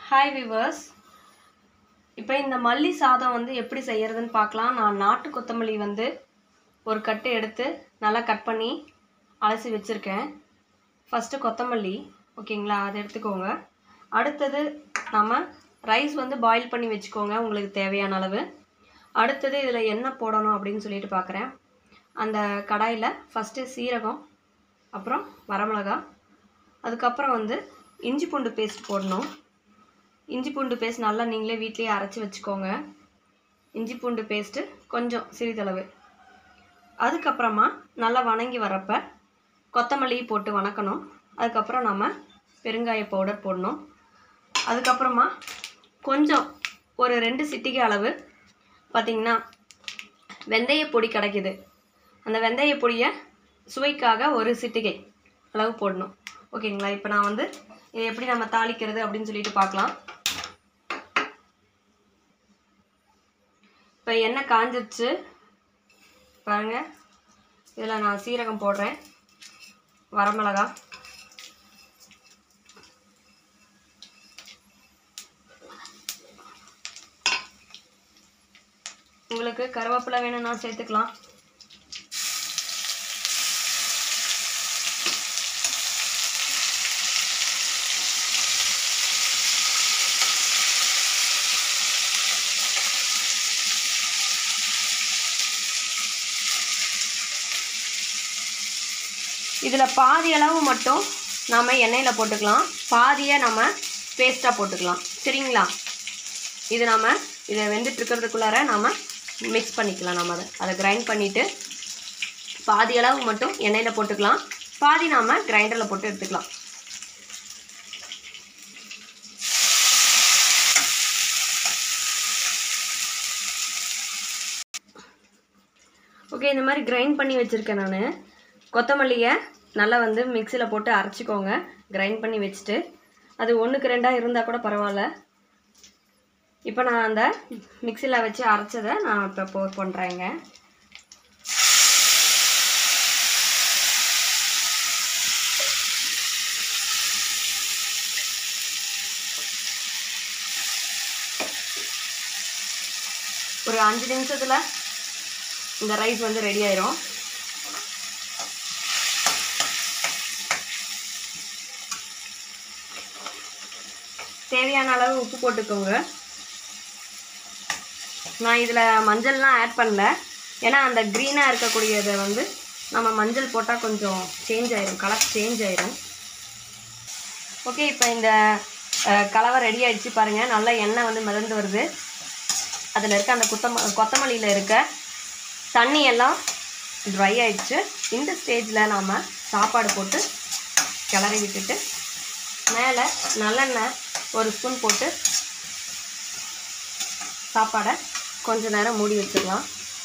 hi viewers இப்போ இந்த மல்லி சாதம் வந்து எப்படி செய்யறதுன்னு பார்க்கலாம் நான் நாட்டு கொத்தமல்லி வந்து ஒரு கட்டு எடுத்து நல்லா கட் பண்ணி அலசி வச்சுருக்கேன் ஃபஸ்ட்டு கொத்தமல்லி ஓகேங்களா அதை எடுத்துக்கோங்க அடுத்தது நம்ம ரைஸ் வந்து பாயில் பண்ணி வச்சுக்கோங்க உங்களுக்கு தேவையான அளவு அடுத்தது இதில் என்ன போடணும் அப்படின்னு சொல்லிட்டு பார்க்குறேன் அந்த கடாயில் ஃபஸ்ட்டு சீரகம் அப்புறம் வரமிளகா அதுக்கப்புறம் வந்து இஞ்சி பூண்டு பேஸ்ட் போடணும் இஞ்சி பூண்டு பேஸ்ட் நல்லா நீங்களே வீட்லேயே அரைச்சி வச்சுக்கோங்க இஞ்சி பூண்டு பேஸ்ட்டு கொஞ்சம் சிறிதளவு அதுக்கப்புறமா நல்லா வணங்கி வரப்ப கொத்தமல்லி போட்டு வணக்கணும் அதுக்கப்புறம் நம்ம பெருங்காய பவுடர் போடணும் அதுக்கப்புறமா கொஞ்சம் ஒரு ரெண்டு சிட்டிகை அளவு பார்த்திங்கன்னா வெந்தய பொடி கிடைக்குது அந்த வெந்தய பொடியை சுவைக்காக ஒரு சிட்டிகை அளவு போடணும் ஓகேங்களா இப்போ நான் வந்து இதை எப்படி நம்ம தாளிக்கிறது அப்படின்னு சொல்லிட்டு பார்க்கலாம் இப்போ எண்ணெய் காஞ்சிருச்சு பாருங்க இதில் நான் சீரகம் போடுறேன் வரமிளகா உங்களுக்கு கருவேப்பிலை வேணும்னா சேர்த்துக்கலாம் இதில் பாதி அளவு மட்டும் நாம் எண்ணெயில் போட்டுக்கலாம் பாதியை நம்ம பேஸ்ட்டாக போட்டுக்கலாம் சரிங்களா இது நாம் இதை வெந்துட்டு இருக்கிறதுக்குள்ளார நாம் மிக்ஸ் பண்ணிக்கலாம் நம்ம அதை அதை கிரைண்ட் பண்ணிவிட்டு பாதி அளவு மட்டும் எண்ணெயில் போட்டுக்கலாம் பாதி நாம் கிரைண்டரில் போட்டு எடுத்துக்கலாம் ஓகே இந்த மாதிரி கிரைண்ட் பண்ணி வச்சுருக்கேன் நான் கொத்தமல்லியை நல்லா வந்து மிக்சியில் போட்டு அரைச்சிக்கோங்க கிரைண்ட் பண்ணி வச்சுட்டு அது ஒன்றுக்கு ரெண்டாக இருந்தால் கூட பரவாயில்ல இப்போ நான் அந்த மிக்சியில் வச்சு அரைச்சதை நான் இப்போ போ பண்ணுறேங்க ஒரு அஞ்சு நிமிஷத்தில் இந்த ரைஸ் வந்து ரெடி ஆயிரும் தேவையான அளவு உப்பு போட்டுக்கோங்க நான் இதில் மஞ்சள்லாம் ஆட் பண்ணல ஏன்னா அந்த க்ரீனாக இருக்கக்கூடியதை வந்து நம்ம மஞ்சள் போட்டால் கொஞ்சம் சேஞ்ச் ஆயிரும் கலர் சேஞ்ச் ஆயிரும் ஓகே இப்போ இந்த அஹ், கலவை ரெடி ஆயிடுச்சு பாருங்கள் நல்லா எண்ணெய் வந்து மிதந்து வருது அதில் இருக்க அந்த குத்தம கொத்தமல்லியில் இருக்க தண்ணி எல்லாம் ட்ரை ஆயிடுச்சு இந்த ஸ்டேஜில் நாம் சாப்பாடு போட்டு கிளறி விட்டுட்டு மேலே நல்லெண்ணெய் ஒரு ஸ்பூன் போட்டு சாப்பாடை கொஞ்ச நேரம் மூடி வச்சிடலாம்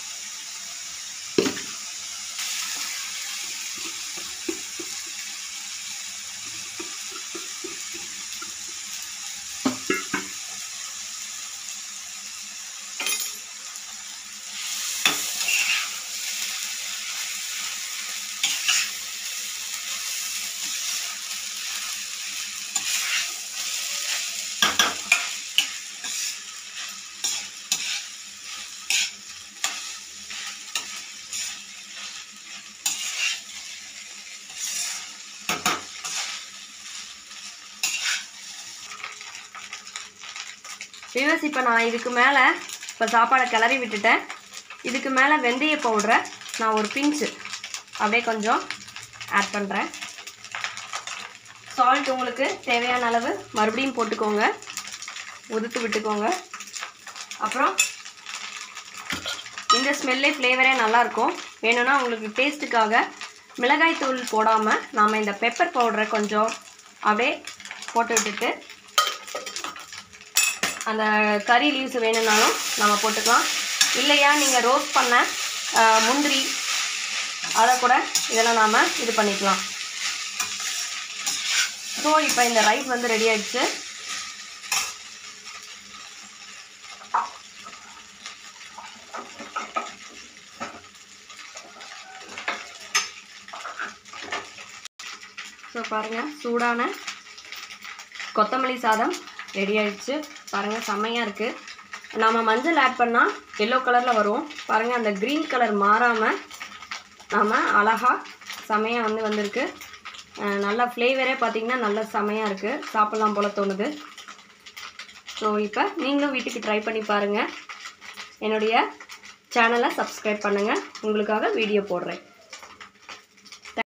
விவஸ் இப்போ நான் இதுக்கு மேலே இப்போ சாப்பாடை கிளறி விட்டுட்டேன் இதுக்கு மேலே வெந்தய பவுடரை நான் ஒரு பிஞ்சு அப்படியே கொஞ்சம் ஆட் பண்ணுறேன் சால்ட் உங்களுக்கு தேவையான அளவு மறுபடியும் போட்டுக்கோங்க உதுத்து விட்டுக்கோங்க அப்புறம் இந்த ஸ்மெல்லே ஃப்ளேவரே நல்லாயிருக்கும் வேணும்னா உங்களுக்கு டேஸ்ட்டுக்காக மிளகாய் தூள் போடாமல் நாம் இந்த பெப்பர் பவுடரை கொஞ்சம் அப்படியே போட்டு விட்டுட்டு அந்த கறி லீவ்ஸ் வேணும்னாலும் நம்ம போட்டுக்கலாம் இல்லையா நீங்கள் ரோஸ்ட் பண்ண ஆஹ், முந்திரி அதை கூட இதெல்லாம் நாம் இது பண்ணிக்கலாம் ஸோ இப்போ இந்த ரைஸ் வந்து ரெடி ஆயிடுச்சு ஸோ பாருங்கள் சூடான கொத்தமல்லி சாதம் ரெடி ஆயிடுச்சு பாருங்கள் செம்மையாக இருக்குது நாம் மஞ்சள் ஆட் பண்ணால் எல்லோ கலரில் வரும் பாருங்கள் அந்த க்ரீன் கலர் மாறாமல் நாம் அழகாக செமையாக வந்து வந்திருக்கு அஹ் நல்லா ஃப்ளேவரே பார்த்திங்கன்னா நல்லா செமையாக இருக்குது சாப்பிட்லாம் போல் தோணுது ஸோ இப்போ நீங்களும் வீட்டுக்கு ட்ரை பண்ணி பாருங்கள் என்னுடைய சேனலை சப்ஸ்கிரைப் பண்ணுங்கள் உங்களுக்காக வீடியோ போடுறேன்